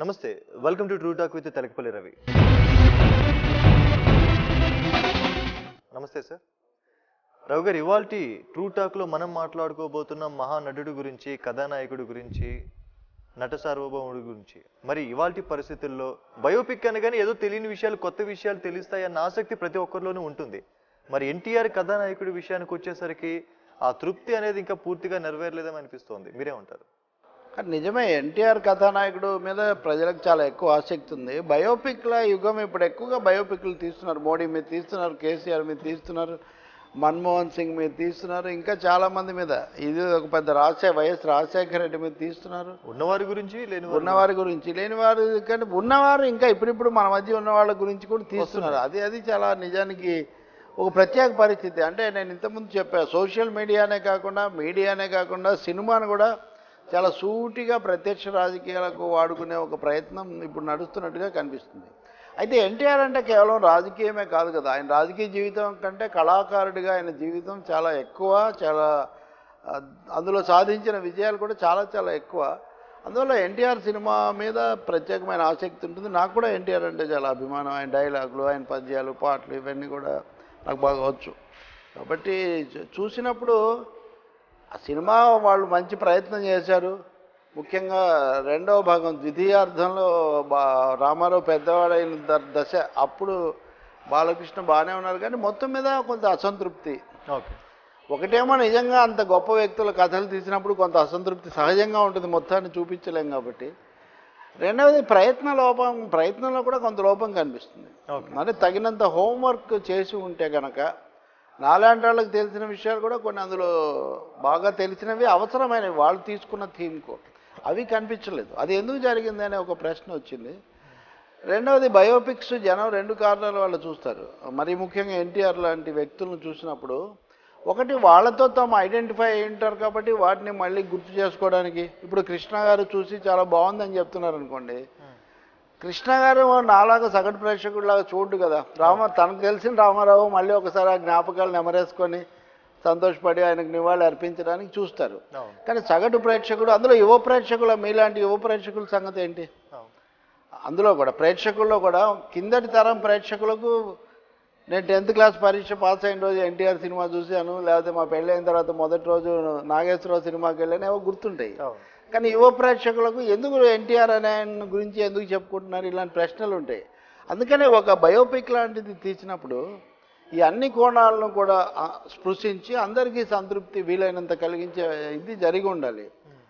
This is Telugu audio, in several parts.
నమస్తే welcome to True Talk with Telakapalli Ravi నమస్తే సార్ రవి గారు ఇవాళ ట్రూ టాక్లో మనం మాట్లాడుకోబోతున్న మహానటుడు గురించి కథానాయకుడి గురించి నట సార్వభౌముడి గురించి మరి ఇవాల్టి పరిస్థితుల్లో బయోపిక్ అనగానే ఏదో తెలియని విషయాలు కొత్త విషయాలు తెలుస్తాయన్న ఆసక్తి ప్రతి ఒక్కరిలోనూ ఉంటుంది మరి ఎన్టీఆర్ కథానాయకుడి విషయానికి వచ్చేసరికి ఆ తృప్తి అనేది ఇంకా పూర్తిగా నెరవేరలేదని అనిపిస్తోంది మీరేమంటారు కానీ నిజమే ఎన్టీఆర్ కథానాయకుడు మీద ప్రజలకు చాలా ఎక్కువ ఆసక్తి ఉంది బయోపిక్ల యుగం ఇప్పుడు ఎక్కువగా బయోపిక్లు తీస్తున్నారు మోడీ మీద తీస్తున్నారు కేసీఆర్ మీద తీస్తున్నారు మన్మోహన్ సింగ్ మీద తీస్తున్నారు ఇంకా చాలా మంది మీద ఇది ఒక పెద్ద రాజశేఖర వైఎస్ రాజశేఖర రెడ్డి మీద తీస్తున్నారు ఉన్నవారి గురించి లేని ఉన్నవారి గురించి లేని వారి కానీ ఉన్నవారు ఇంకా ఇప్పుడిప్పుడు మన మధ్య ఉన్న వాళ్ళ గురించి కూడా తీస్తున్నారు అది అది చాలా నిజానికి ఒక ప్రత్యేక పరిస్థితి అంటే నేను ఇంతకుముందు చెప్పా సోషల్ మీడియానే కాకుండా మీడియానే కాకుండా సినిమాను కూడా చాలా సూటిగా ప్రత్యక్ష రాజకీయాలకు వాడుకునే ఒక ప్రయత్నం ఇప్పుడు నడుస్తున్నట్టుగా కనిపిస్తుంది అయితే ఎన్టీఆర్ అంటే కేవలం రాజకీయమే కాదు కదా ఆయన రాజకీయ జీవితం కంటే కళాకారుడిగా ఆయన జీవితం చాలా ఎక్కువ చాలా ఆ, అందులో సాధించిన విజయాలు కూడా చాలా చాలా ఎక్కువ అందువల్ల ఎన్టీఆర్ సినిమా మీద ప్రత్యేకమైన ఆసక్తి ఉంటుంది నాకు కూడా ఎన్టీఆర్ అంటే చాలా అభిమానం ఆయన డైలాగులు ఆయన పద్యాలు పాటలు ఇవన్నీ కూడా నాకు బాగా వచ్చు కాబట్టి చూ- చూసినప్పుడు ఆ సినిమా వాళ్ళు మంచి ప్రయత్నం చేశారు ముఖ్యంగా రెండవ భాగం ద్వితీయార్థంలో బా రామారావు పెద్దవాడైన ద- దశ అప్పుడు బాలకృష్ణ బాగానే ఉన్నారు కానీ మొత్తం మీద కొంత అసంతృప్తి ఓకే ఒకటేమో నిజంగా అంత గొప్ప వ్యక్తుల కథలు తీసినప్పుడు కొంత అసంతృప్తి సహజంగా ఉంటుంది మొత్తాన్ని చూపించలేం కాబట్టి రెండవది ప్రయత్న లోపం ప్రయత్నంలో కూడా కొంత లోపం కనిపిస్తుంది Okay. అంటే తగినంత హోంవర్క్ చేసి ఉంటే గనక నాలాంటి వాళ్ళకి తెలిసిన విషయాలు కూడా కొన్ని అందులో బాగా తెలిసినవి అవసరమైనవి వాళ్ళు తీసుకున్న థీమ్కు అవి కనిపించలేదు అది ఎందుకు జరిగింది అనే ఒక ప్రశ్న వచ్చింది రెండవది బయోపిక్స్ జనం రెండు కారణాల వల్ల చూస్తారు మరి ముఖ్యంగా ఎన్టీఆర్ లాంటి వ్యక్తులను చూసినప్పుడు ఒకటి వాళ్ళతో తాము ఐడెంటిఫై అయి ఉంటారు కాబట్టి వాటిని మళ్ళీ గుర్తు చేసుకోవడానికి ఇప్పుడు కృష్ణ గారు చూసి చాలా బాగుందని చెప్తున్నారు అనుకోండి కృష్ణ గారు నాలాగా సగటు ప్రేక్షకుడిలాగా చూడు కదా రామ తనకు తెలిసిన రామారావు మళ్ళీ ఒకసారి ఆ జ్ఞాపకాలు నెమరేసుకొని సంతోషపడి ఆయనకు నివాళి అర్పించడానికి చూస్తారు అవును కానీ సగటు ప్రేక్షకుడు అందులో యువ ప్రేక్షకుల మీలాంటి యువ ప్రేక్షకుల సంగతి ఏంటి అవును అందులో కూడా ప్రేక్షకుల్లో కూడా కిందటి తరం ప్రేక్షకులకు నేను టెన్త్ క్లాస్ పరీక్ష పాస్ అయిన రోజు ఎన్టీఆర్ సినిమా చూశాను లేకపోతే మా పెళ్ళి అయిన తర్వాత మొదటి రోజు నాగేశ్వరరావు సినిమాకి వెళ్ళాను ఏవో గుర్తుంటాయి అవును కానీ యువ ప్రేక్షకులకు ఎందుకు ఎన్టీఆర్ అనే ఆయన గురించి ఎందుకు చెప్పుకుంటున్నారు ఇలాంటి ప్రశ్నలు ఉంటాయి అందుకనే ఒక బయోపిక్ లాంటిది తీసినప్పుడు ఈ అన్ని కోణాలను కూడా ఆ, స్పృశించి అందరికీ సంతృప్తి వీలైనంత కలిగించే ఇది జరిగి ఉండాలి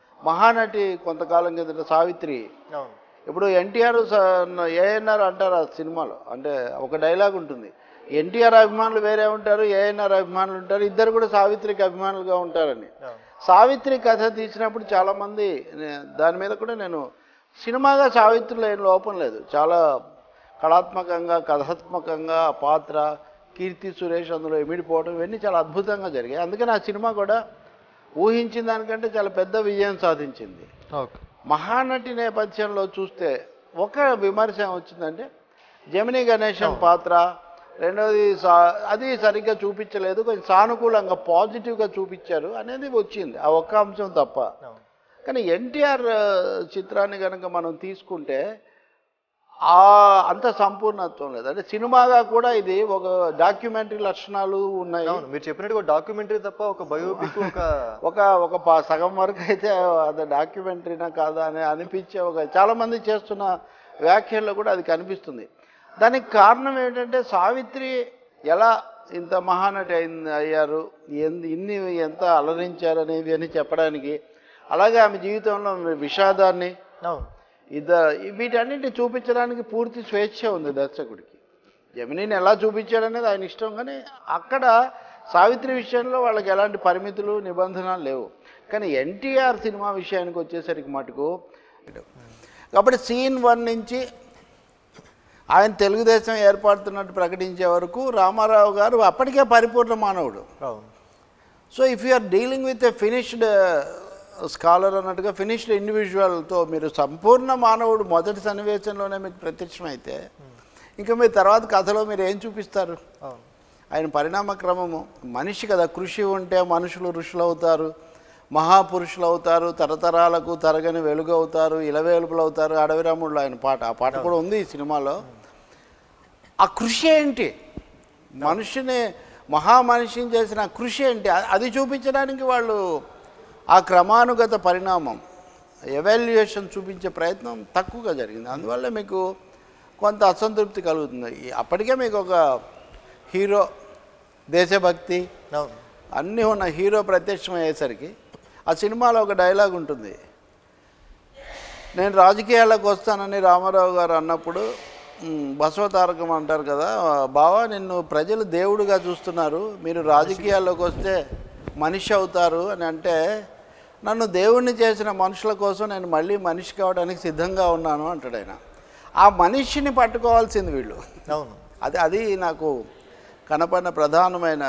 మహానటి కొంతకాలం కిందట సావిత్రి అవును ఇప్పుడు ఎన్టీఆర్ ఏఎన్ఆర్ అంటారు ఆ సినిమాలో అంటే ఒక డైలాగ్ ఉంటుంది ఎన్టీఆర్ అభిమానులు వేరే ఉంటారు ఏఎన్ఆర్ అభిమానులు ఉంటారు ఇద్దరు కూడా సావిత్రికి అభిమానులుగా ఉంటారని అవును సావిత్రి కథ తీసినప్పుడు చాలామంది నే- దాని మీద కూడా నేను సినిమాగా సావిత్రిలో ఏం లోపం లేదు చాలా కళాత్మకంగా కథాత్మకంగా ఆ పాత్ర కీర్తి సురేష్ అందులో ఇమిడిపోవడం ఇవన్నీ చాలా అద్భుతంగా జరిగాయి అందుకని ఆ సినిమా కూడా ఊహించిన దానికంటే చాలా పెద్ద విజయం సాధించింది ఓకే మహానటి నేపథ్యంలో చూస్తే ఒక విమర్శ వచ్చిందంటే జమినీ గణేశన్ పాత్ర రెండవది సా అది సరిగ్గా చూపించలేదు కొంచెం సానుకూలంగా పాజిటివ్గా చూపించారు అనేది వచ్చింది ఆ ఒక్క అంశం తప్ప అవును కానీ ఎన్టీఆర్ చిత్రాన్ని కనుక మనం తీసుకుంటే ఆ అంత సంపూర్ణత్వం లేదు అంటే సినిమాగా కూడా ఇది ఒక డాక్యుమెంటరీ లక్షణాలు ఉన్నాయి అవును మీరు చెప్పినట్టు డాక్యుమెంటరీ తప్ప ఒక బయోపిక్ ఒక ఒక ఒక పా- సగం వరకు అయితే అది డాక్యుమెంటరీనా కాదా అని అనిపించే ఒక చాలామంది చేస్తున్న వ్యాఖ్యల్లో కూడా అది కనిపిస్తుంది దానికి కారణం ఏంటంటే సావిత్రి ఎలా ఇంత మహానటి అయింది అయ్యారు ఎన్- ఇన్ని ఎంత అలరించారు అనేవి అని చెప్పడానికి అలాగే ఆమె జీవితంలో విషాదాన్ని అవును ఇద వీటన్నిటిని చూపించడానికి పూర్తి స్వేచ్ఛ ఉంది దర్శకుడికి జమినీని ఎలా చూపించాడనేది ఆయన ఇష్టం కానీ అక్కడ సావిత్రి విషయంలో వాళ్ళకి ఎలాంటి పరిమితులు నిబంధనలు లేవు కానీ ఎన్టీఆర్ సినిమా విషయానికి వచ్చేసరికి మటుకు కాబట్టి సీన్ వన్ నుంచి ఆయన తెలుగుదేశం ఏర్పడుతున్నట్టు ప్రకటించే వరకు రామారావు గారు అప్పటికే పరిపూర్ణ మానవుడు అవును so if you are dealing with a finished scholar అన్నట్టుగా ఫినిష్డ్ ఇండివిజువల్తో మీరు సంపూర్ణ మానవుడు మొదటి సన్నివేశంలోనే మీకు ప్రత్యక్షమైతే ఇంకా మీ తర్వాత కథలో మీరు ఏం చూపిస్తారు అవును ఆయన పరిణామ క్రమము మనిషి కదా కృషి ఉంటే మనుషులు ఋషులు అవుతారు మహాపురుషులు అవుతారు తరతరాలకు తరగని వెలుగు అవుతారు ఇలవేలుపులు అవుతారు అడవి రాముళ్ళు ఆయన పాట ఆ పాట కూడా ఉంది ఈ సినిమాలో ఆ కృషి ఏంటి మనిషిని మహామనిషిని చేసిన ఆ కృషి ఏంటి అ- అది చూపించడానికి వాళ్ళు ఆ క్రమానుగత పరిణామం ఎవాల్యుయేషన్ చూపించే ప్రయత్నం తక్కువగా జరిగింది అందువల్ల మీకు కొంత అసంతృప్తి కలుగుతుంది ఈ- అప్పటికే మీకు ఒక హీరో దేశభక్తి అవును అన్నీ ఉన్న హీరో ప్రత్యక్షం అయ్యేసరికి ఆ సినిమాలో ఒక డైలాగ్ ఉంటుంది నేను రాజకీయాల్లోకి వస్తానని రామారావు గారు అన్నప్పుడు "మ్, బసవ తారకం అంటారు కదా బావా నిన్ను ప్రజలు దేవుడిగా చూస్తున్నారు మీరు రాజకీయాల్లోకి వస్తే మనిషి అవుతారు అని అంటే నన్ను దేవుణ్ణి చేసిన మనుషుల కోసం నేను మళ్ళీ మనిషి కావడానికి సిద్ధంగా ఉన్నాను అంటాడు ఆయన ఆ మనిషిని పట్టుకోవాల్సింది వీళ్ళు అవును అది అది నాకు కనపడిన ప్రధానమైన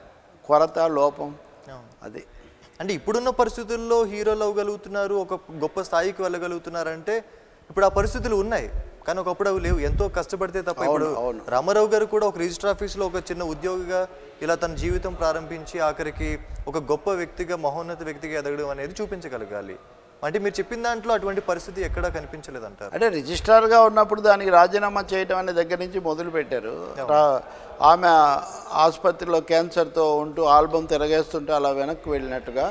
కొరత లోపం అవును అది అంటే ఇప్పుడున్న పరిస్థితుల్లో హీరోలు అవ్వగలుగుతున్నారు ఒక గొప్ప స్థాయికి వెళ్ళగలుగుతున్నారంటే ఇప్పుడు ఆ పరిస్థితులు ఉన్నాయి కానీ ఒకప్పుడు అవి లేవు ఎంతో కష్టపడితే తప్ప ఇప్పుడు అవును, అవును. రామారావు గారు కూడా ఒక రిజిస్టర్ ఆఫీస్లో ఒక చిన్న ఉద్యోగిగా ఇలా తన జీవితం ప్రారంభించి ఆఖరికి ఒక గొప్ప వ్యక్తిగా మహోన్నత వ్యక్తిగా ఎదగడం అనేది చూపించగలగాలి అంటే మీరు చెప్పిన దాంట్లో అటువంటి పరిస్థితి ఎక్కడా కనిపించలేదంటారు అంటే రిజిస్ట్రార్గా ఉన్నప్పుడు దానికి రాజీనామా చేయటం అనే దగ్గర నుంచి మొదలు పెట్టారు రా- ఆమె ఆసుపత్రిలో క్యాన్సర్తో ఉంటూ ఆల్బమ్ తిరగేస్తుంటే అలా వెనక్కి వెళ్ళినట్టుగా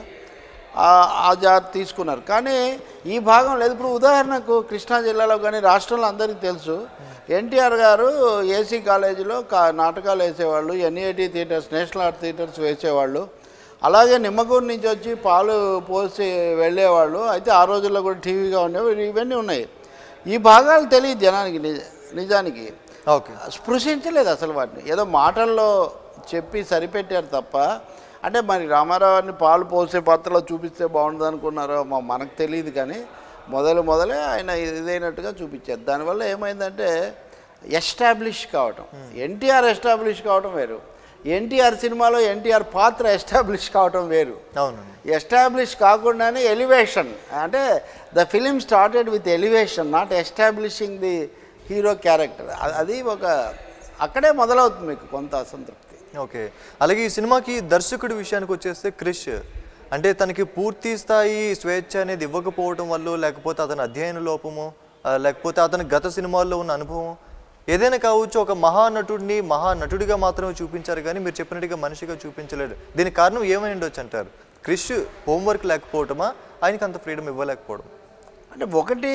ఆ- ఆ జాతి తీసుకున్నారు కానీ ఈ భాగం లేదు ఇప్పుడు ఉదాహరణకు కృష్ణా జిల్లాలో కానీ రాష్ట్రంలో అందరికీ తెలుసు ఎన్టీఆర్ గారు ఏసీ కాలేజీలో కా నాటకాలు వేసేవాళ్ళు NAT theatres national art theatres వేసేవాళ్ళు అలాగే నిమ్మగూరు నుంచి వచ్చి పాలు పోసి వెళ్ళేవాళ్ళు అయితే ఆ రోజుల్లో కూడా టీవీగా ఉండేవి ఇవన్నీ ఉన్నాయి ఈ భాగాలు తెలియదు జనానికి నిజ నిజానికి ఓకే స్పృశించలేదు అసలు వాటిని ఏదో మాటల్లో చెప్పి సరిపెట్టారు తప్ప అంటే మరి రామారావుని పాలు పోసే పాత్రలో చూపిస్తే బాగుంటుంది అనుకున్నారో మా మనకు తెలియదు కానీ మొదలు మొదలే ఆయన ఇదైనట్టుగా చూపించారు దానివల్ల ఏమైందంటే ఎస్టాబ్లిష్ కావటం ఎన్టీఆర్ ఎస్టాబ్లిష్ కావటం వేరు ఎన్టీఆర్ సినిమాలో ఎన్టీఆర్ పాత్ర ఎస్టాబ్లిష్ కావటం వేరు అవునండి ఎస్టాబ్లిష్ కాకుండానే ఎలివేషన్ అంటే the film started with elevation not establishing the hero character అది ఒక అక్కడే మొదలవుతుంది మీకు కొంత అసంతృప్తి ఓకే అలాగే ఈ సినిమాకి దర్శకుడి విషయానికి వచ్చేస్తే క్రిష్ అంటే తనకి పూర్తి స్థాయి స్వేచ్ఛ అనేది ఇవ్వకపోవడం వల్ల లేకపోతే అతని అధ్యయన లోపము ఆ, లేకపోతే అతని గత సినిమాల్లో ఉన్న అనుభవం ఏదైనా కావచ్చు ఒక మహానటుడిని మహానటుడిగా మాత్రమే చూపించారు కానీ మీరు చెప్పినట్టుగా మనిషిగా చూపించలేడు దీనికి కారణం ఏమై ఉండొచ్చు అంటారు క్రిష్ హోంవర్క్ లేకపోవటమా ఆయనకి అంత ఫ్రీడమ్ ఇవ్వలేకపోవడం అంటే ఒకటి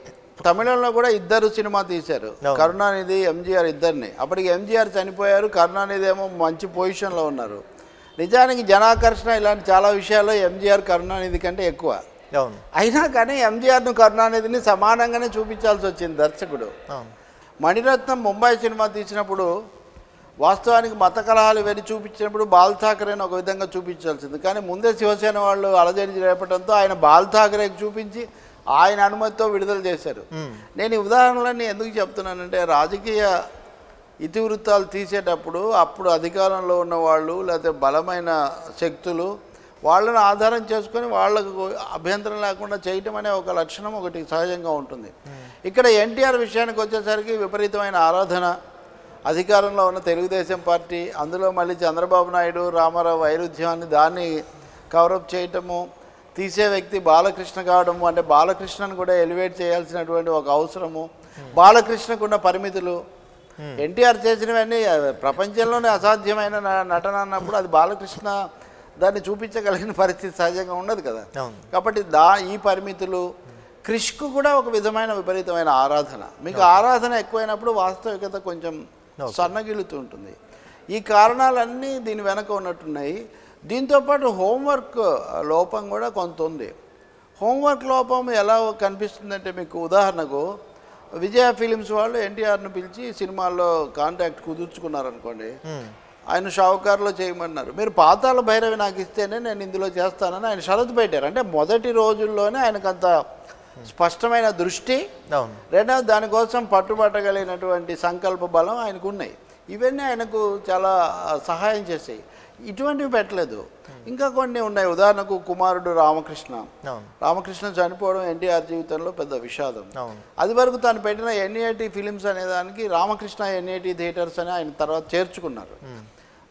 తమిళంలో కూడా ఇద్దరు సినిమా తీశారు అవును. కరుణానిధి ఎంజీఆర్ ఇద్దరిని అప్పటికి ఎంజీఆర్ చనిపోయారు కరుణానిధి ఏమో మంచి పొజిషన్లో ఉన్నారు నిజానికి జనాకర్షణ ఇలాంటి చాలా విషయాల్లో ఎంజీఆర్ కరుణానిధి కంటే ఎక్కువ అవును అయినా కానీ ఎంజీఆర్ను కరుణానిధిని సమానంగానే చూపించాల్సి వచ్చింది దర్శకుడు అవును మణిరత్నం ముంబై సినిమా తీసినప్పుడు వాస్తవానికి మత కలహాలు ఇవన్నీ చూపించినప్పుడు బాల్ ఠాకరేని ఒక విధంగా చూపించాల్సింది కానీ ముందే శివసేన వాళ్ళు అలజడి రేపడంతో ఆయన బాల్ ఠాకరేకి చూపించి ఆయన అనుమతితో విడుదల చేశారు మ్మ్. నేను ఈ ఉదాహరణలన్నీ ఎందుకు చెప్తున్నానంటే రాజకీయ ఇతివృత్తాలు తీసేటప్పుడు అప్పుడు అధికారంలో ఉన్న వాళ్ళు లేకపోతే బలమైన శక్తులు వాళ్ళని ఆధారం చేసుకొని వాళ్ళకు అభ్యంతరం లేకుండా చేయటం అనే ఒక లక్షణం ఒకటి సహజంగా ఉంటుంది ఇక్కడ ఎన్టీఆర్ విషయానికి వచ్చేసరికి విపరీతమైన ఆరాధన అధికారంలో ఉన్న తెలుగుదేశం పార్టీ అందులో మళ్ళీ చంద్రబాబు నాయుడు రామారావు వైరుధ్యాన్ని దాన్ని కవరప్ చేయటము తీసే వ్యక్తి బాలకృష్ణ కావడము అంటే బాలకృష్ణను కూడా ఎలివేట్ చేయాల్సినటువంటి ఒక అవసరము బాలకృష్ణకున్న పరిమితులు ఎన్టీఆర్ చేసినవన్నీ ఆ, ప్రపంచంలోనే అసాధ్యమైన న- నటన అన్నప్పుడు అది బాలకృష్ణ దాన్ని చూపించగలిగిన పరిస్థితి సహజంగా ఉండదు కదా అవును కాబట్టి దా ఈ పరిమితులు క్రిష్కు కూడా ఒక విధమైన విపరీతమైన ఆరాధన మీకు ఆరాధన ఎక్కువైనప్పుడు వాస్తవికత కొంచెం సన్నగిలుతూ ఉంటుంది ఈ కారణాలన్నీ దీని వెనక ఉన్నట్టున్నాయి దీంతోపాటు హోంవర్క్ లోపం కూడా కొంత ఉంది హోంవర్క్ లోపం ఎలా కనిపిస్తుందంటే మీకు ఉదాహరణకు విజయ ఫిలిమ్స్ వాళ్ళు ఎన్టీఆర్ను పిలిచి సినిమాల్లో కాంటాక్ట్ కుదుర్చుకున్నారనుకోండి మ్మ్. ఆయన షావుకారులో చేయమన్నారు మీరు పాతాల భైరవి నాకు ఇస్తేనే నేను ఇందులో చేస్తానని ఆయన షరతు పెట్టారు అంటే మొదటి రోజుల్లోనే ఆయనకు అంత స్పష్టమైన దృష్టి అవును రెండవది దానికోసం పట్టుబట్టగలిగినటువంటి సంకల్ప బలం ఆయనకు ఉన్నాయి ఇవన్నీ ఆయనకు చాలా సహాయం చేసాయి ఇటువంటివి పెట్టలేదు ఇంకా కొన్ని ఉన్నాయి ఉదాహరణకు కుమారుడు రామకృష్ణ అవును రామకృష్ణ చనిపోవడం ఎన్టీఆర్ జీవితంలో పెద్ద విషాదం అవును అది వరకు తను పెట్టిన ఎన్ఏటి ఫిలిమ్స్ అనే దానికి రామకృష్ణ ఎన్ఏటి థియేటర్స్ అని ఆయన తర్వాత చేర్చుకున్నారు మ్మ్.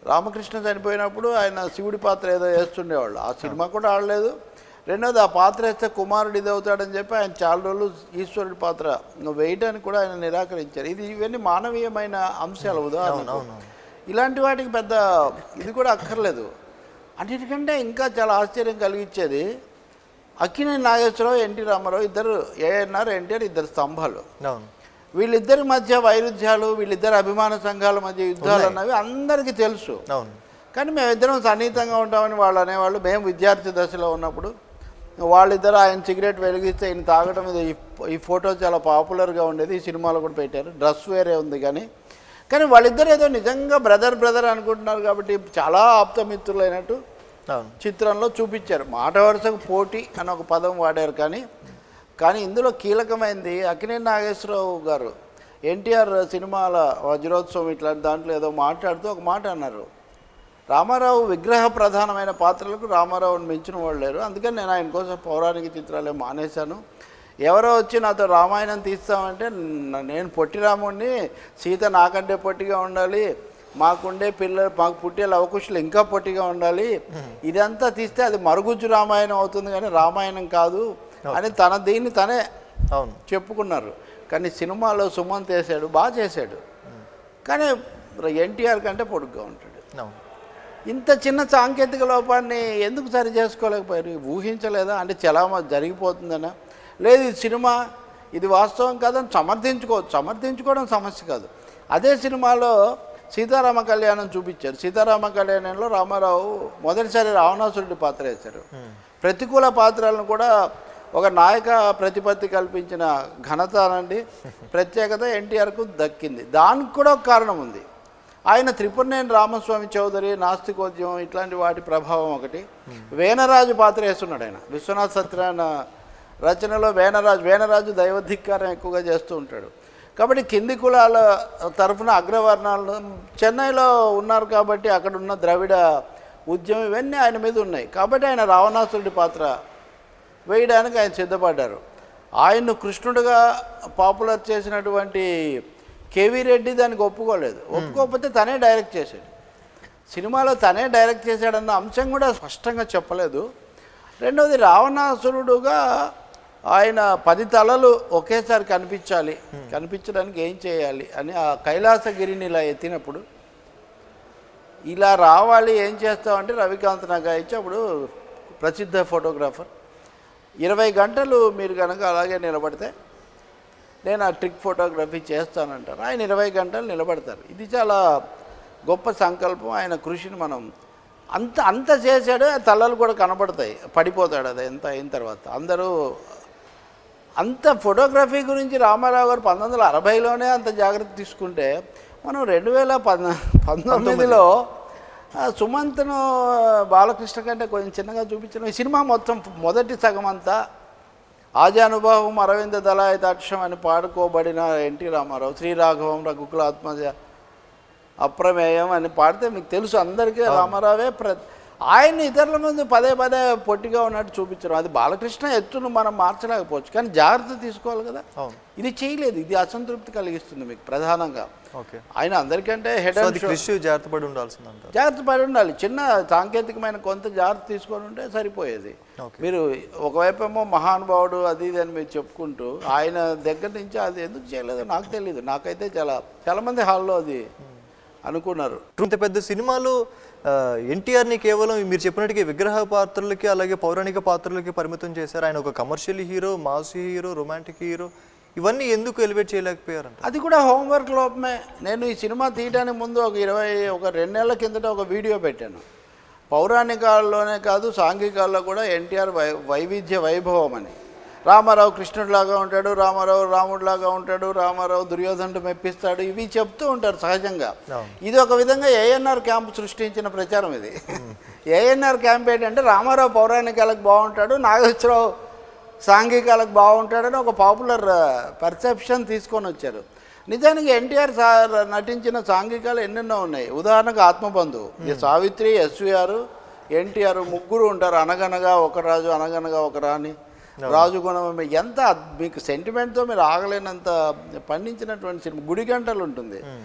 రామకృష్ణ చనిపోయినప్పుడు ఆయన శివుడి పాత్ర ఏదో వేస్తుండేవాళ్ళు ఆ సినిమా కూడా ఆడలేదు రెండోది ఆ పాత్ర వేస్తే కుమారుడు ఇది అవుతాడని చెప్పి ఆయన చాలా రోజులు ఈశ్వరుడి పాత్ర ఇంకా వేయడానికి కూడా ఆయన నిరాకరించారు ఇది ఇవన్నీ మానవీయమైన అంశాలు ఉదాహరణ అవును. ఇలాంటి వాటికి పెద్ద ఇది కూడా అక్కర్లేదు అన్నిటికంటే ఇంకా చాలా ఆశ్చర్యం కలిగించేది అక్కినేని నాగేశ్వరరావు ఎన్టీ రామారావు ఇద్దరు ఏఎన్ఆర్ ఎన్టీఆర్ ఇద్దరు స్తంభాలు అవును వీళ్ళిద్దరి మధ్య వైరుధ్యాలు వీళ్ళిద్దరు అభిమాన సంఘాల మధ్య యుద్ధాలు అన్నవి అందరికీ తెలుసు అవును కానీ మేమిద్దరం సన్నిహితంగా ఉంటామని వాళ్ళు అనేవాళ్ళు మేము విద్యార్థి దశలో ఉన్నప్పుడు వాళ్ళిద్దరు ఆయన సిగరెట్ వెలిగిస్తే ఈయన తాగడం ఇది ఈ- ఈ ఫోటో చాలా పాపులర్గా ఉండేది ఈ సినిమాలో కూడా పెట్టారు డ్రెస్ వేరే ఉంది కానీ కానీ వాళ్ళిద్దరు ఏదో నిజంగా బ్రదర్ బ్రదర్ అనుకుంటున్నారు కాబట్టి చాలా ఆప్తమిత్రులైనట్టు అవును చిత్రంలో చూపించారు మాట వరుసకు పోటీ అని ఒక పదం వాడారు కానీ కానీ ఇందులో కీలకమైంది అక్కినేని నాగేశ్వరరావు గారు ఎన్టీఆర్ సినిమాల వజ్రోత్సవం ఇట్లాంటి దాంట్లో ఏదో మాట్లాడుతూ ఒక మాట అన్నారు రామారావు విగ్రహ ప్రధానమైన పాత్రలకు రామారావుని మించిన వాళ్ళు లేరు అందుకని నేను ఆయన కోసం పౌరాణిక చిత్రాలే మానేశాను ఎవరో వచ్చి నాతో రామాయణం తీస్తామంటే న- నేను పొట్టి రాముడిని సీత నాకంటే పొట్టిగా ఉండాలి మాకుండే పిల్లలు మాకు పుట్టే లవకుశులు ఇంకా పొట్టిగా ఉండాలి ఇదంతా తీస్తే అది మరుగుజ్జు రామాయణం అవుతుంది కానీ రామాయణం కాదు అని తన దీన్ని తనే అవును చెప్పుకున్నారు కానీ సినిమాలో సుమంత్ వేసాడు బాగా చేశాడు కానీ ఎన్టీఆర్ కంటే పొడుగ్గా ఉంటాడు అవును ఇంత చిన్న సాంకేతిక లోపాన్ని ఎందుకు సరి చేసుకోలేకపోయారు ఊహించలేదా అంటే చాలా జరిగిపోతుందనా లేదు ఇది సినిమా ఇది వాస్తవం కాదని సమర్థించుకోవచ్చు సమర్థించుకోవడం సమస్య కాదు అదే సినిమాలో సీతారామ కళ్యాణం చూపించారు సీతారామ కళ్యాణంలో రామారావు మొదటిసారి రావణాసురుడి పాత్ర వేశారు ప్రతికూల పాత్రలను కూడా ఒక నాయక ప్రతిపత్తి కల్పించిన ఘనత అనండి ప్రత్యేకత ఎన్టీఆర్కు దక్కింది దానికి కూడా ఒక కారణం ఉంది ఆయన త్రిపురనేని రామస్వామి చౌదరి నాస్తికోద్యమం ఇట్లాంటి వాటి ప్రభావం ఒకటి వేనరాజు పాత్ర వేస్తున్నాడు ఆయన విశ్వనాథ్ సత్యనారాయణ రచనలో వేనరాజు వేనరాజు దైవధిక్కారం ఎక్కువగా చేస్తూ ఉంటాడు కాబట్టి కింది కులాల తరఫున అగ్రవర్ణాలు చెన్నైలో ఉన్నారు కాబట్టి అక్కడ ఉన్న ద్రవిడ ఉద్యమం ఇవన్నీ ఆయన మీద ఉన్నాయి కాబట్టి ఆయన రావణాసురుడి పాత్ర వేయడానికి ఆయన సిద్ధపడ్డారు ఆయన్ను కృష్ణుడిగా పాపులర్ చేసినటువంటి కేవీ రెడ్డి దానికి ఒప్పుకోలేదు ఒప్పుకోకపోతే తనే డైరెక్ట్ చేశాడు సినిమాలో తనే డైరెక్ట్ చేశాడన్న అంశం కూడా స్పష్టంగా చెప్పలేదు రెండవది రావణాసురుడుగా ఆయన పది తలలు ఒకేసారి కనిపించాలి కనిపించడానికి ఏం చేయాలి అని ఆ కైలాసగిరిని ఇలా ఎత్తినప్పుడు ఇలా రావాలి ఏం చేస్తామంటే రవికాంత్ నగా ఇచ్చి అప్పుడు ప్రసిద్ధ ఫోటోగ్రాఫర్ ఇరవై గంటలు మీరు కనుక అలాగే నిలబడితే నేను ఆ ట్రిక్ ఫోటోగ్రఫీ చేస్తానంటారు ఆయన ఇరవై గంటలు నిలబడతారు ఇది చాలా గొప్ప సంకల్పం ఆయన కృషిని మనం అంత అంత చేశాడు ఆ తలలు కూడా కనబడతాయి పడిపోతాడు అది ఎంత అయిన తర్వాత అందరూ అంత ఫోటోగ్రఫీ గురించి రామారావు గారు పంతొమ్మిది వందల అరవైలోనే అంత జాగ్రత్త తీసుకుంటే మనం రెండు వేల పద్ పంతొమ్మిదిలో ఆ, సుమంత్ను బాలకృష్ణ కంటే కొంచెం చిన్నగా చూపించిన ఈ సినిమా మొత్తం మొదటి సగం అంతా ఆజానుభావం అరవింద దళాయతాక్షం అని పాడుకోబడిన ఎన్టీ రామారావు శ్రీరాఘవం రఘుకుల ఆత్మజ అప్రమేయం అని పాడితే మీకు తెలుసు అందరికీ రామారావే ప్ర ఆయన ఇతరుల ముందు పదే పదే పొట్టిగా ఉన్నట్టు చూపించడం అది బాలకృష్ణ ఎత్తును మనం మార్చలేకపోవచ్చు కానీ జాగ్రత్త తీసుకోవాలి కదా అవును ఇది చేయలేదు ఇది అసంతృప్తి కలిగిస్తుంది మీకు ప్రధానంగా ఓకే ఆయన అందరికంటే హెడ్ సో అండ్ అది క్రిష్ జాగ్రత్త పడి ఉండాల్సిందంటారు జాగ్రత్త పడి ఉండాలి చిన్న సాంకేతికమైన కొంత జాగ్రత్త తీసుకొని ఉంటే సరిపోయేది ఓకే. మీరు ఒకవైపు ఏమో మహానుభావుడు అది ఇది అని మీరు చెప్పుకుంటూ ఆయన దగ్గర నుంచి అది ఎందుకు చేయలేదో నాకు తెలియదు నాకైతే చాలా చాలామంది హాల్లో అది అనుకున్నారు ఇంత పెద్ద సినిమాలో ఎన్టీఆర్ని కేవలం మీరు చెప్పినట్టుగా విగ్రహ పాత్రలకి అలాగే పౌరాణిక పాత్రలకి పరిమితం చేశారు ఆయన ఒక commercial hero mass hero romantic hero ఇవన్నీ ఎందుకు ఎలివేట్ చేయలేకపోయారంట అది కూడా హోంవర్క్ లోపమే నేను ఈ సినిమా తీయడానికి ముందు ఒక ఇరవై ఒక రెండు నెలల కిందట ఒక వీడియో పెట్టాను పౌరాణికాల్లోనే కాదు సాంఘికాల్లో కూడా ఎన్టీఆర్ వై వైవిధ్య వైభవం అని రామారావు కృష్ణుడిలాగా ఉంటాడు రామారావు రాముడిలాగా ఉంటాడు రామారావు దుర్యోధనుడు మెప్పిస్తాడు ఇవి చెప్తూ ఉంటారు సహజంగా అవును. ఇది ఒక విధంగా ఏఎన్ఆర్ క్యాంప్ సృష్టించిన ప్రచారం ఇది ఏఎన్ఆర్ క్యాంప్ ఏంటంటే రామారావు పౌరాణికాలకు బాగుంటాడు నాగేశ్వరరావు సాంఘికాలకు బాగుంటాడని ఒక పాపులర్ పర్సెప్షన్ తీసుకొని వచ్చారు నిజానికి ఎన్టీఆర్ సార్ నటించిన సాంఘికాలు ఎన్నెన్నో ఉన్నాయి ఉదాహరణకు ఆత్మబంధు ఈ సావిత్రి ఎస్విఆర్ ఎన్టీఆర్ ముగ్గురు ఉంటారు అనగనగా ఒక రాజు అనగనగా ఒక రాణి రాజు గుణం ఎంత అద్- మీకు సెంటిమెంట్తో మీరు ఆగలేనంత పండించినటువంటి సినిమా గుడి గంటలు ఉంటుంది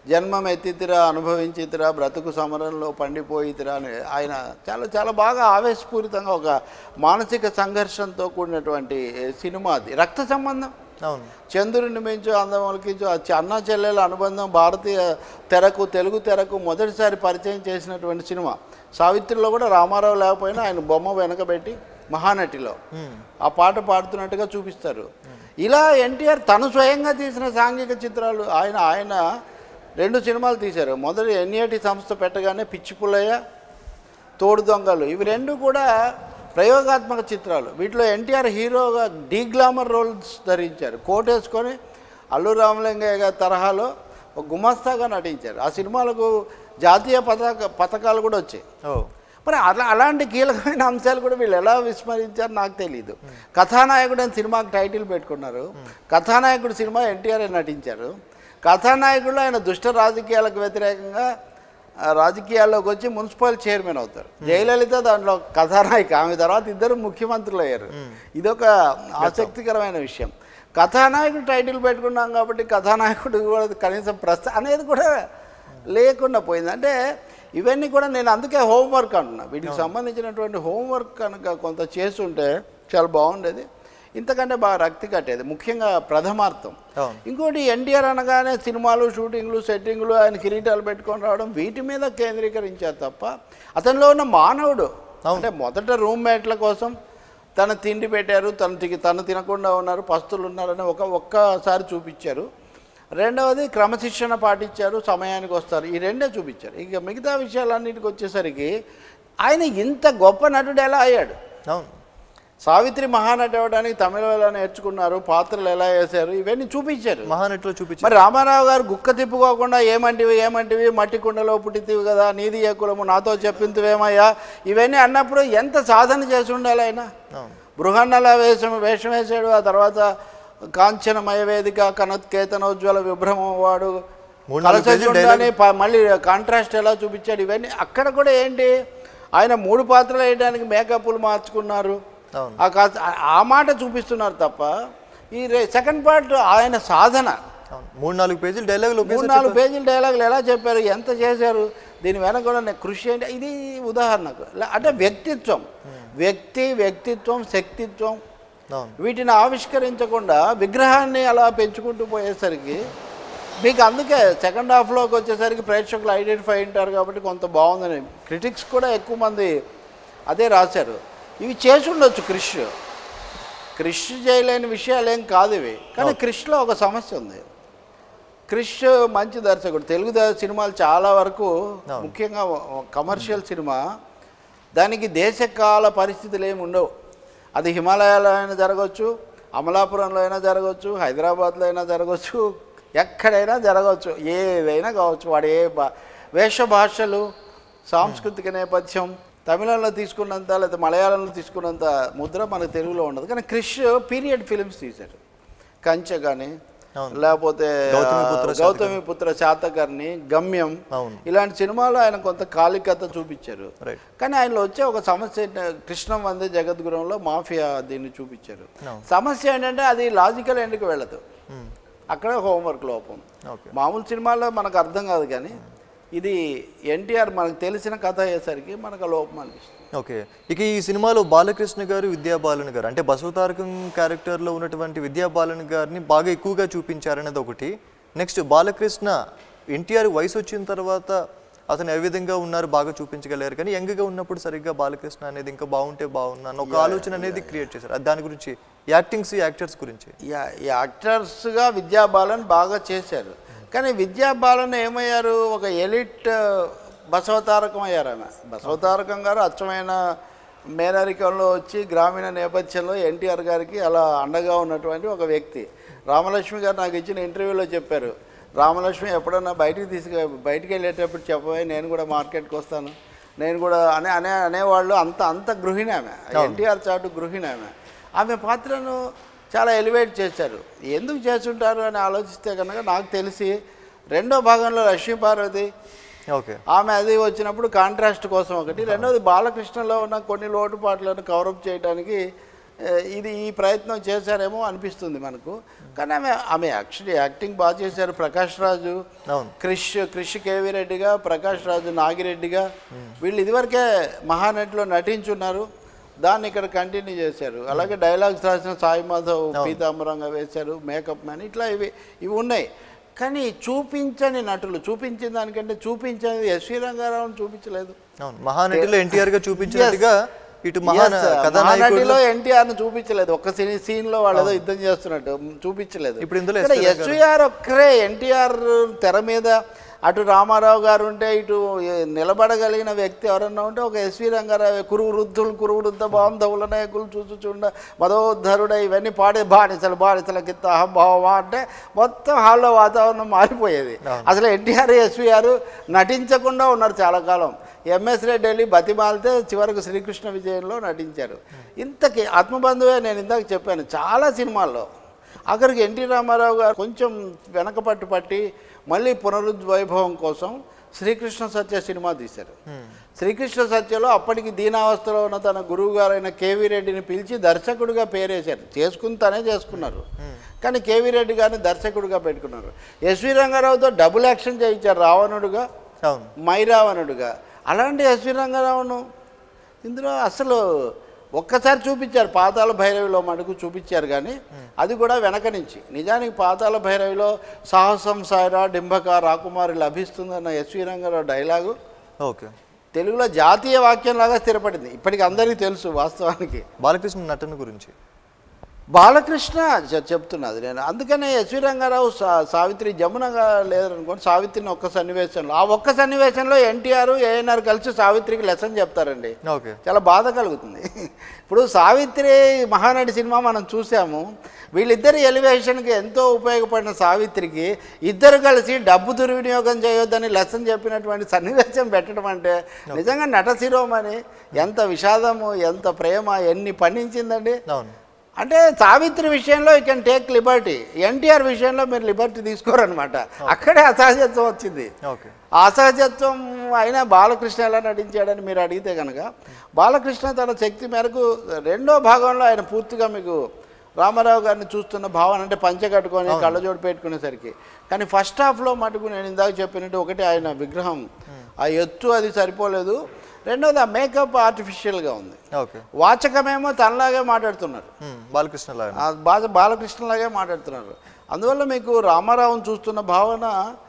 జన్మం ఎత్తితిరా అనుభవించితిరా బ్రతుకు సమరంలో పండిపోయితిరా అని ఆయన చాలా చాలా బాగా ఆవేశపూరితంగా ఒక మానసిక సంఘర్షంతో కూడినటువంటి సినిమా అది రక్త సంబంధం అవును చంద్రుని మించు అందం ఒలికించు ఆ చ- అన్న చెల్లెల అనుబంధం భారతీయ తెరకు తెలుగు తెరకు మొదటిసారి పరిచయం చేసినటువంటి సినిమా సావిత్రిలో కూడా రామారావు లేకపోయినా ఆయన బొమ్మ వెనకబెట్టి మహానటిలో మ్మ్. ఆ పాట పాడుతున్నట్టుగా చూపిస్తారు ఇలా ఎన్టీఆర్ తను స్వయంగా తీసిన సాంఘిక చిత్రాలు ఆయన ఆయన రెండు సినిమాలు తీశారు మొదటి ఎన్ఏటి సంస్థ పెట్టగానే పిచ్చి పుల్లయ్య తోడు దొంగలు ఇవి రెండు కూడా ప్రయోగాత్మక చిత్రాలు వీటిలో ఎన్టీఆర్ హీరోగా డీ గ్లామర్ రోల్స్ ధరించారు కోట్ వేసుకొని అల్లు రామలింగయ్య గారి తరహాలో ఒక గుమస్తాగా నటించారు ఆ సినిమాలకు జాతీయ పతాక పథకాలు కూడా వచ్చాయి ఓ మరి అలా అలాంటి కీలకమైన అంశాలు కూడా వీళ్ళు ఎలా విస్మరించారు నాకు తెలియదు కథానాయకుడు అని సినిమాకి టైటిల్ పెట్టుకున్నారు కథానాయకుడు సినిమా ఎన్టీఆర్ నటించారు కథానాయకుడు ఆయన దుష్ట రాజకీయాలకు వ్యతిరేకంగా ఆ, రాజకీయాల్లోకి వచ్చి మున్సిపల్ చైర్మన్ అవుతారు జయలలిత దాంట్లో కథానాయిక ఆమె తర్వాత ఇద్దరు ముఖ్యమంత్రులు అయ్యారు ఇదొక ఆసక్తికరమైన విషయం కథానాయకుడు టైటిల్ పెట్టుకున్నాం కాబట్టి కథానాయకుడు కూడా కనీసం ప్రస్త అనేది కూడా లేకుండా పోయింది అంటే ఇవన్నీ కూడా నేను అందుకే హోంవర్క్ అంటున్నా వీటికి సంబంధించినటువంటి హోంవర్క్ కనుక కొంత చేస్తుంటే చాలా బాగుండేది ఇంతకంటే బాగా రక్తి కట్టేది ముఖ్యంగా ప్రథమార్థం అవును ఇంకోటి ఎన్టీఆర్ అనగానే సినిమాలు షూటింగ్లు సెట్టింగ్లు ఆయన కిరీటాలు పెట్టుకొని రావడం వీటి మీద కేంద్రీకరించారు తప్ప అతనిలో ఉన్న మానవుడు అంటే మొదట రూమ్మేట్ల కోసం తన తిండి పెట్టారు తన తి- తను తినకుండా ఉన్నారు పస్తులు ఉన్నారని ఒక ఒక్కసారి చూపించారు రెండవది క్రమశిక్షణ పాటించారు సమయానికి వస్తారు ఈ రెండే చూపించారు ఇక మిగతా విషయాలన్నిటికి వచ్చేసరికి ఆయన ఇంత గొప్ప నటుడు ఎలా అయ్యాడు అవును సావిత్రి మహానటి అవ్వడానికి తమిళ ఎలా నేర్చుకున్నారు పాత్రలు ఎలా వేశారు ఇవన్నీ చూపించారు మహానటిలో చూపించారు మరి రామారావు గారు గుక్క తిప్పుకోకుండా ఏమంటివి ఏమంటివి మట్టి కుండలో పుట్టితివి కదా నీది ఏ కులము నాతో చెప్పింతివేమయ్యా ఇవన్నీ అన్నప్పుడు ఎంత సాధన చేసి ఉండాలి ఆయన అవును బృహన్నల వేషం వేషం వేశాడు ఆ తర్వాత కాంచనమయ వేదిక కనత్కేతనోజ్వల విభ్రమం వాడు మూడు నాలుగు పేజీలు కలసజుండాని ప- మళ్ళీ కాంట్రాస్ట్ ఎలా చూపించాడు ఇవన్నీ అక్కడ కూడా ఏంటి ఆయన మూడు పాత్రలు వేయడానికి మేకప్లు మార్చుకున్నారు అవును ఆ కాస్త ఆ- ఆ మాట చూపిస్తున్నారు తప్ప ఈ సెకండ్ పార్ట్ ఆయన సాధన అవును మూడు నాలుగు పేజీలు డైలాగులు మూడు ఒకేసారి నాలుగు పేజీల డైలాగులు ఎలా చెప్పారు ఎంత చేశారు దీని వెనక కూడా నేను కృషి ఏంటి ఇది ఉదాహరణకు లే- అంటే వ్యక్తిత్వం వ్యక్తి వ్యక్తిత్వం శక్తిత్వం అవును వీటిని ఆవిష్కరించకుండా విగ్రహాన్ని అలా పెంచుకుంటూ పోయేసరికి మీకు అందుకే సెకండ్ హాఫ్లోకి వచ్చేసరికి ప్రేక్షకులు ఐడెంటిఫై ఉంటారు కాబట్టి కొంత బాగుందని క్రిటిక్స్ కూడా ఎక్కువ మంది అదే రాశారు ఇవి చేసి ఉండొచ్చు క్రిష్ క్రిష్ చేయలేని విషయాలు ఏం కాదు ఇవి కానీ క్రిష్లో ఒక సమస్య ఉంది క్రిష్ మంచి దర్శకుడు తెలుగు ద- సినిమాలు చాలా వరకు అవును. ముఖ్యంగా కమర్షియల్ సినిమా దానికి దేశకాల పరిస్థితులు ఏమి ఉండవు అది హిమాలయాలో అయినా జరగవచ్చు అమలాపురంలో అయినా జరగవచ్చు హైదరాబాద్లో అయినా జరగవచ్చు ఎక్కడైనా జరగవచ్చు ఏదైనా కావచ్చు వాడు ఏ భా వేష భాషలు సాంస్కృతిక నేపథ్యం తమిళంలో తీసుకున్నంత లేదా మలయాళంలో తీసుకున్నంత ముద్ర మనకు తెలుగులో ఉండదు కానీ క్రిష్ పీరియడ్ ఫిలిమ్స్ తీశాడు కంచె కానీ అవును. లేకపోతే గౌతమిపుత్ర ఆ, గౌతమిపుత్ర శాతకర్ణి గమ్యం అవును ఇలాంటి సినిమాలు ఆయన కొంత కాలికత చూపించారు రైట్ కానీ ఆయనలో వచ్చే ఒక సమస్య ఏంటంటే కృష్ణం వందే జగద్గురంలో మాఫియా దీన్ని చూపించారు అవును. సమస్య ఏంటంటే అది లాజికల్ ఎండ్కి వెళ్ళదు మ్మ్. అక్కడ హోంవర్క్ లోపం ఓకే మామూలు సినిమాల్లో మనకు అర్థం కాదు కానీ ఇది ఎన్టీఆర్ మనకు తెలిసిన కథ అయ్యేసరికి మనకు ఆ లోపం అనిపిస్తుంది ఓకే ఇక ఈ సినిమాలో బాలకృష్ణ గారు విద్యాబాలన్ గారు అంటే బసవతారకం క్యారెక్టర్లో ఉన్నటువంటి విద్యాబాలన్ గారిని బాగా ఎక్కువగా చూపించారనేది ఒకటి నెక్స్ట్ బాలకృష్ణ ఎన్టీఆర్ వయసు వచ్చిన తర్వాత అతను ఏ విధంగా ఉన్నారు బాగా చూపించగలిగారు కానీ యంగ్గా ఉన్నప్పుడు సరిగ్గా బాలకృష్ణ అనేది ఇంకా బాగుంటే బాగున్నాను ఒక ఆలోచన అనేది క్రియేట్ చేశారు అది దాని గురించి యాక్టింగ్స్ యాక్టర్స్ గురించి యా- ఈ యాక్టర్స్గా విద్యాబాలన్ బాగా చేశారు కానీ విద్యాబాలన్ ఏమయ్యారు ఒక ఎలిట్ బసవతారకం అయ్యారు ఆమె బసవతారకం గారు అచ్చమైన మేనరికంలో వచ్చి గ్రామీణ నేపథ్యంలో ఎన్టీఆర్ గారికి అలా అండగా ఉన్నటువంటి ఒక వ్యక్తి రామలక్ష్మి గారు నాకు ఇచ్చిన ఇంటర్వ్యూలో చెప్పారు రామలక్ష్మి ఎప్పుడన్నా బయటికి తీసుకు బయటికి వెళ్ళేటప్పుడు చెప్పబోయి నేను కూడా మార్కెట్కి వస్తాను నేను కూడా అనే అనే అనేవాళ్ళు అంత అంత గృహిణి ఆమె ఎన్టీఆర్ చాటు గృహిణి ఆమె ఆమె పాత్రను చాలా ఎలివేట్ చేశారు ఎందుకు చేస్తుంటారు అని ఆలోచిస్తే కనుక నాకు తెలిసి రెండో భాగంలో లక్ష్మీ పార్వతి ఓకే ఆమె అది వచ్చినప్పుడు కాంట్రాస్ట్ కోసం ఒకటి రెండోది బాలకృష్ణలో ఉన్న కొన్ని లోటుపాట్లను కవరప్ చేయడానికి ఏ, ఇది ఈ ప్రయత్నం చేశారేమో అనిపిస్తుంది మనకు కానీ ఆమె ఆమె యాక్చువల్లీ యాక్టింగ్ బాగా చేశారు ప్రకాష్ రాజు అవును క్రిష్ క్రిష్ కేవీ రెడ్డిగా ప్రకాష్ రాజు నాగిరెడ్డిగా వీళ్ళు ఇదివరకే మహానటిలో నటించున్నారు దాన్ని ఇక్కడ కంటిన్యూ చేశారు అలాగే డైలాగ్స్ రాసిన సాయి మాధవ్ పీతాంబరంగా వేశారు మేకప్ మ్యాన్ ఇట్లా ఇవి ఇవి ఉన్నాయి కానీ చూపించని నటులు చూపించిన దానికంటే చూపించని ఎస్వి రంగారావుని చూపించలేదు అవును మహానటిలో ఎన్టీఆర్ గా చూపించినట్టుగా ఇటు మహాన Yes, కథానాయకుడు మహానటిలో ఎన్టీఆర్ ను చూపించలేదు ఒక్క సీన్ సీన్ లో వాళ్ళు ఏదో యుద్ధం చేస్తున్నట్టు చూపించలేదు ఇప్పుడు ఇందులో ఇక్కడ ఎస్వి ఎస్వీఆర్ ఒక్కరే ఎన్టీఆర్ తెర మీద అటు రామారావు గారు ఉంటే ఇటు నిలబడగలిగిన వ్యక్తి ఎవరన్నా ఉంటే ఒక ఎస్వి రంగారావు కురు వృద్ధులు కురు వృద్ధ బాంధవుల నాయకులు చూచుచుండ మదోద్ధరుడ ఇవన్నీ పాడే బానిసలు బానిసల కింద అహంభావమా అంటే మొత్తం హాల్లో వాతావరణం మారిపోయేది అసలు ఎన్టీఆర్ ఎస్వీఆర్ నటించకుండా ఉన్నారు చాలా కాలం ఎంఎస్ రెడ్డి వెళ్ళి బతిమాలితే చివరకు శ్రీకృష్ణ విజయంలో నటించారు ఇంతకి ఆత్మబంధువే నేను ఇందాక చెప్పాను చాలా సినిమాల్లో అక్కడికి ఎన్టీ రామారావు గారు కొంచెం వెనకపట్టు పట్టి మళ్ళీ పునరుద్వైభవం కోసం శ్రీకృష్ణ సత్య సినిమా తీశారు శ్రీకృష్ణ సత్యలో అప్పటికి దీనావస్థలో ఉన్న తన గురువు గారైన కేవీ రెడ్డిని పిలిచి దర్శకుడిగా పేరేశారు చేసుకుని తనే చేసుకున్నారు కానీ కేవీ రెడ్డి గారిని దర్శకుడిగా పెట్టుకున్నారు ఎస్వి రంగారావుతో డబుల్ యాక్షన్ చేయించారు రావణుడుగా అవును మైరావణుడుగా అలాంటి ఎస్వి రంగారావును ఇందులో అసలు ఒక్కసారి చూపించారు పాతాల భైరవిలో మటుకు చూపించారు కానీ అది కూడా వెనక నుంచి నిజానికి పాతాల భైరవిలో సాహసం సాయిరా డింబక రాకుమారి లభిస్తుందన్న ఎస్వి రంగారావు డైలాగు ఓకే తెలుగులో జాతీయ వాక్యంలాగా స్థిరపడింది ఇప్పటికి అందరికీ తెలుసు వాస్తవానికి బాలకృష్ణ నటన గురించి బాలకృష్ణ చె- చెప్తున్నది నేను అందుకనే ఎస్వి రంగారావు సా- సావిత్రి జమునగా లేదనుకోండి సావిత్రిని ఒక్క సన్నివేశంలో ఆ ఒక్క సన్నివేశంలో ఎన్టీఆర్ ఏఎన్ఆర్ కలిసి సావిత్రికి లెసన్ చెప్తారండి ఓకే చాలా బాధ కలుగుతుంది ఇప్పుడు సావిత్రి మహానటి సినిమా మనం చూసాము వీళ్ళిద్దరి ఎలివేషన్కి ఎంతో ఉపయోగపడిన సావిత్రికి ఇద్దరు కలిసి డబ్బు దుర్వినియోగం చేయొద్దని లెసన్ చెప్పినటువంటి సన్నివేశం పెట్టడం అంటే నిజంగా నట శిరోమణి ఎంత విషాదము ఎంత ప్రేమ ఎన్ని పండించిందండి అవును అంటే సావిత్రి విషయంలో you can take liberty NTR విషయంలో మీరు లిబర్టీ తీసుకోరనమాట అక్కడే అసహజత్వం వచ్చింది ఓకే ఆ అసహజత్వం అయినా బాలకృష్ణ ఎలా నటించాడని మీరు అడిగితే కనుక బాలకృష్ణ తన శక్తి మేరకు రెండో భాగంలో ఆయన పూర్తిగా మీకు రామారావు గారిని చూస్తున్న భావన అంటే పంచె కట్టుకొని కళ్ళజోడు పెట్టుకునేసరికి కానీ ఫస్ట్ హాఫ్లో మటుకు నేను ఇందాక చెప్పినట్టు ఒకటి ఆయన విగ్రహం ఆ ఎత్తు అది సరిపోలేదు రెండోది ఆ మేకప్ ఆర్టిఫిషియల్గా ఉంది ఓకే వాచకమేమో తనలాగే మాట్లాడుతున్నారు ఉమ్, బాలకృష్ణ లాగా ఆ బాధ బాలకృష్ణలాగే మాట్లాడుతున్నారు అందువల్ల మీకు రామారావుని చూస్తున్న భావన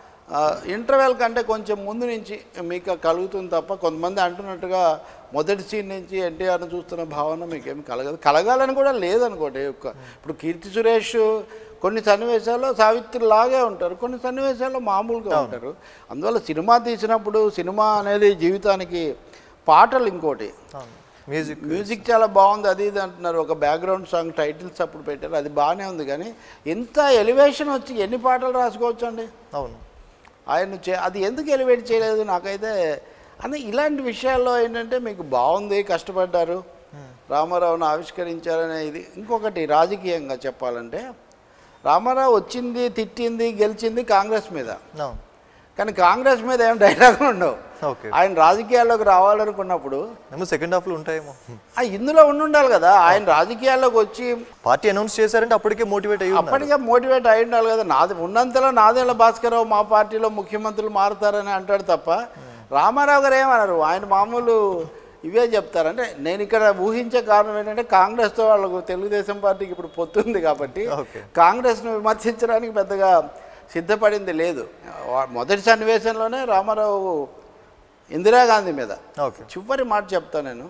ఇంటర్వెల్ కంటే కొంచెం ముందు నుంచి మీకు కలుగుతుంది తప్ప కొంతమంది అంటున్నట్టుగా మొదటి సీన్ నుంచి ఎన్టీఆర్ని చూస్తున్న భావన మీకేం కలగదు కలగాలని కూడా లేదనుకోండి ఒక్క ఇప్పుడు కీర్తి సురేష్ కొన్ని సన్నివేశాల్లో సావిత్రి లాగే ఉంటారు కొన్ని సన్నివేశాల్లో మామూలుగా ఉంటారు అందువల్ల సినిమా తీసినప్పుడు సినిమా అనేది జీవితానికి పాటలు ఇంకోటి అవును మ్యూజిక్ మ్యూజిక్ చాలా బాగుంది అది ఇది అంటున్నారు ఒక బ్యాక్గ్రౌండ్ సాంగ్ టైటిల్స్ అప్పుడు పెట్టారు అది బాగానే ఉంది కానీ ఇంత ఎలివేషన్ వచ్చి ఎన్ని పాటలు రాసుకోవచ్చు అండి అవును ఆయన చే అది ఎందుకు ఎలివేట్ చేయలేదు నాకైతే అని ఇలాంటి విషయాల్లో ఏంటంటే మీకు బాగుంది కష్టపడ్డారు రామారావును ఆవిష్కరించారనే ఇది ఇంకొకటి రాజకీయంగా చెప్పాలంటే రామారావు వచ్చింది తిట్టింది గెలిచింది కాంగ్రెస్ మీద అవును కానీ కాంగ్రెస్ మీద ఏం డైలాగులు ఉండవు ఓకే ఆయన రాజకీయాల్లోకి రావాలనుకున్నప్పుడు ఏమో సెకండ్ హాఫ్లో ఉంటాయేమో ఆ ఇందులో ఉండి ఉండాలి కదా ఆయన రాజకీయాల్లోకి వచ్చి పార్టీ అనౌన్స్ చేశారంటే అప్పటికే మోటివేట్ అయ్యి ఉన్నారు అప్పటికే మోటివేట్ అయి ఉండాలి కదా నాది ఉన్నంతలో నాదేళ్ల భాస్కరరావు మా పార్టీలో ముఖ్యమంత్రులు మారుతారని అంటాడు తప్ప రామారావు గారు ఏమన్నారు ఆయన మామూలు ఇవే చెప్తారు అంటే నేను ఇక్కడ ఊహించే కారణం ఏంటంటే కాంగ్రెస్తో వాళ్ళకు తెలుగుదేశం పార్టీకి ఇప్పుడు పొత్తుంది కాబట్టి ఓకే కాంగ్రెస్ను విమర్శించడానికి పెద్దగా సిద్ధపడింది లేదు వా- మొదటి సన్నివేశంలోనే రామారావు ఇందిరాగాంధీ మీద ఓకే చివరి మాట చెప్తా నేను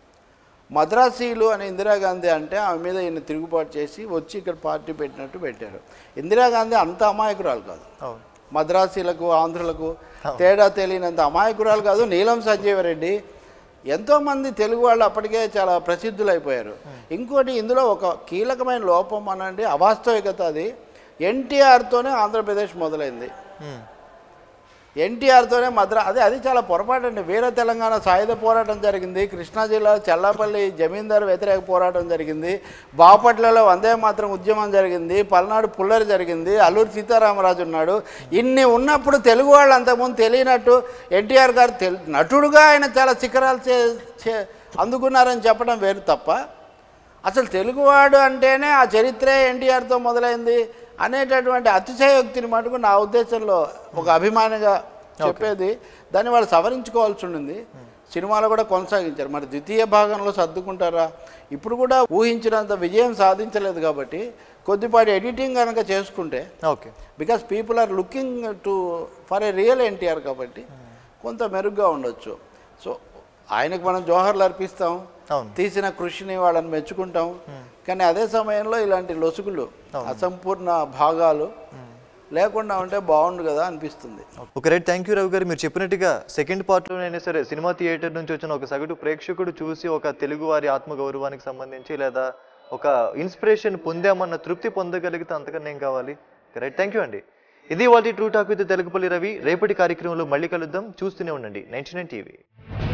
మద్రాసీలు అని ఇందిరాగాంధీ అంటే ఆమె మీద ఈయన తిరుగుబాటు చేసి వచ్చి ఇక్కడ పార్టీ పెట్టినట్టు పెట్టారు ఇందిరాగాంధీ అంత అమాయకురాలు కాదు అవును మద్రాసీలకు ఆంధ్రులకు తేడా తెలియనంత అమాయకురాలు కాదు నీలం సంజీవరెడ్డి ఎంతోమంది తెలుగు వాళ్ళు అప్పటికే చాలా ప్రసిద్ధులైపోయారు ఇంకోటి ఇందులో ఒక కీలకమైన లోపం అనండి అవాస్తవికత అది ఎన్టీఆర్తోనే ఆంధ్రప్రదేశ్ మొదలైంది ఉమ్, ఎన్టీఆర్తోనే మద్రా అదే అది చాలా పొరపాటు అండి వీర తెలంగాణ సాయుధ పోరాటం జరిగింది కృష్ణా జిల్లా చల్లాపల్లి జమీందారు వ్యతిరేక పోరాటం జరిగింది బాపట్లలో వందే మాత్రం ఉద్యమం జరిగింది పల్నాడు పుల్లరి జరిగింది అల్లూరి సీతారామరాజు ఉన్నాడు ఇన్ని ఉన్నప్పుడు తెలుగు వాళ్ళు అంతకుముందు తెలియనట్టు ఎన్టీఆర్ గారు తెలు నటుడుగా ఆయన చాలా శిఖరాలు చే చే- అందుకున్నారని చెప్పడం వేరు తప్ప అసలు తెలుగువాడు అంటేనే ఆ చరిత్రే ఎన్టీఆర్తో మొదలైంది అనేటటువంటి అతిశయోక్తిని మటుకు నా ఉద్దేశంలో ఒక అభిమానిగా చెప్పేది దాన్ని వాళ్ళు సవరించుకోవాల్సి ఉండింది సినిమాలో కూడా కొనసాగించారు మరి ద్వితీయ భాగంలో సర్దుకుంటారా ఇప్పుడు కూడా ఊహించినంత విజయం సాధించలేదు కాబట్టి కొద్దిపాటి ఎడిటింగ్ కనుక చేసుకుంటే okay because people are looking to for a real NTR కాబట్టి కొంత మెరుగ్గా ఉండొచ్చు సో ఆయనకు మనం జోహర్లు అర్పిస్తాం అవును తీసిన కృషిని వాళ్ళని మెచ్చుకుంటాం కానీ అదే సమయంలో ఇలాంటి లొసుగులు అసంపూర్ణ భాగాలు లేకుండా ఉంటే బాగుండు కదా అనిపిస్తుంది ఒక రైట్ థ్యాంక్ యూ రవి గారు మీరు చెప్పినట్టుగా సెకండ్ పార్ట్లోనైనా సరే సినిమా థియేటర్ నుంచి వచ్చిన ఒక సగటు ప్రేక్షకుడు చూసి ఒక తెలుగు వారి ఆత్మగౌరవానికి సంబంధించి లేదా ఒక ఇన్స్పిరేషన్ పొందామన్న తృప్తి పొందగలిగితే అంతకన్నా ఏం కావాలి రైట్ థ్యాంక్ యూ అండి ఇది వాళ్ళ True Talk with Telugupalli Ravi రేపటి కార్యక్రమంలో మళ్ళీ కలుద్దాం చూస్తూనే ఉండండి నైన్టీ నైన్ టీవీ